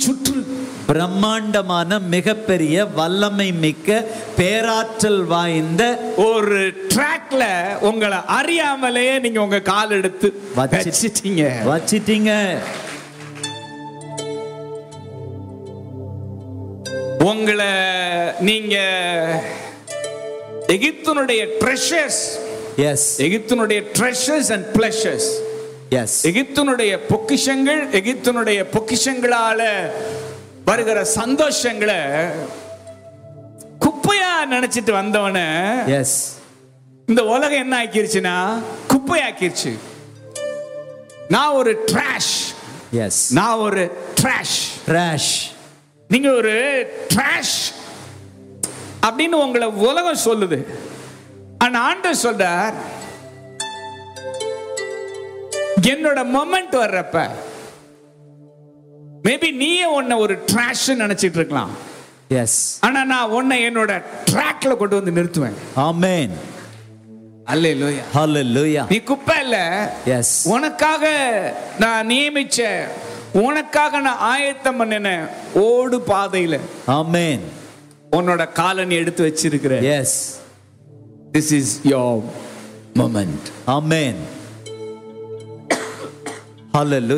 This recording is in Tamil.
சுற்று பிரம்மாண்டமான மிகப்பெரிய வல்லமை மிக்க பேராற்றல் வாய்ந்த ஒரு ட்ராக்ல உங்களை அறியாமலேயே நீங்க உங்க கால் எடுத்து வச்சி- வச்சிட்டீங்க வச்சிட்டீங்க உங்களை நீங்க எகிப்தினுடைய ட்ரெஷர்ஸ் எஸ் எகிப்தினுடைய ட்ரெஷர்ஸ் அண்ட் பிளஷர்ஸ் எஸ் எகிப்தினுடைய பொக்கிஷங்கள் எகிப்தினுடைய பொக்கிஷங்களால வருகிற சந்தோஷங்களை குப்பையா நினைச்சிட்டு வந்தவன எஸ் இந்த உலகம் என்ன ஆக்கிருச்சுன்னா குப்பையாக்கிருச்சு நான் ஒரு ட்ராஷ் எஸ் நான் ஒரு ட்ராஷ் கிராஷ் நீங்க ஒரு ட்ராஷ் அப்படின்னு உங்களை உலகம் சொல்லுது ஆனா ஆண்டவர் சொல்றார் என்னோட மொமெண்ட் வர்றப்ப மேபி நீயே உன்னை ஒரு ட்ராஷ் நினைச்சிட்டு இருக்கலாம் எஸ் ஆனா நான் உன்னை என்னோட ட்ராக்ல கொண்டு வந்து நிறுத்துவேன் ஆமென் அல்லேலூயா ஹalleluya நீ குப்பை இல்ல எஸ் உனக்காக நான் நியமிச்ச உனக்காக நான் ஆயத்தம் பண்ணின ஓடு பாதையில ஆமென் உன்னோட காலை நீ எடுத்து வச்சிருக்கிற yes this is your moment amen hallelujah